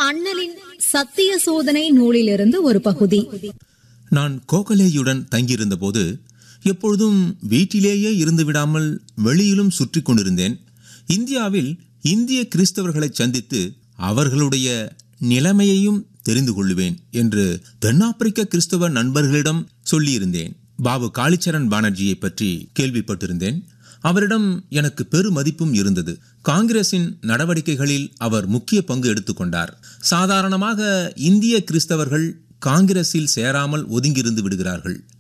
அண்ணலின் சத்திய சோதனை நூலிலிருந்து ஒரு பகுதி நான் கோகலேயுடன் தங்கியிருந்தபோது எப்பொழுதும் வீட்டிலேயே இருந்து விடாமல் வெளியிலும் சுற்றி கொண்டிருந்தேன் இந்தியாவில் இந்திய கிறிஸ்தவர்களை சந்தித்து அவர்களுடைய நிலைமையையும் தெரிந்து கொள்ளுவேன் என்று தென்னாப்பிரிக்க கிறிஸ்தவ நண்பர்களிடம் சொல்லியிருந்தேன் பாபு காளிச்சரண் பானர்ஜியை பற்றி கேள்விப்பட்டிருந்தேன் அவரிடம் எனக்கு பெருமதிப்பும் இருந்தது காங்கிரசின் நடவடிக்கைகளில் அவர் முக்கிய பங்கு எடுத்துக்கொண்டார் சாதாரணமாக இந்திய கிறிஸ்தவர்கள் காங்கிரஸில் சேராமல் ஒதுங்கியிருந்து விடுகிறார்கள்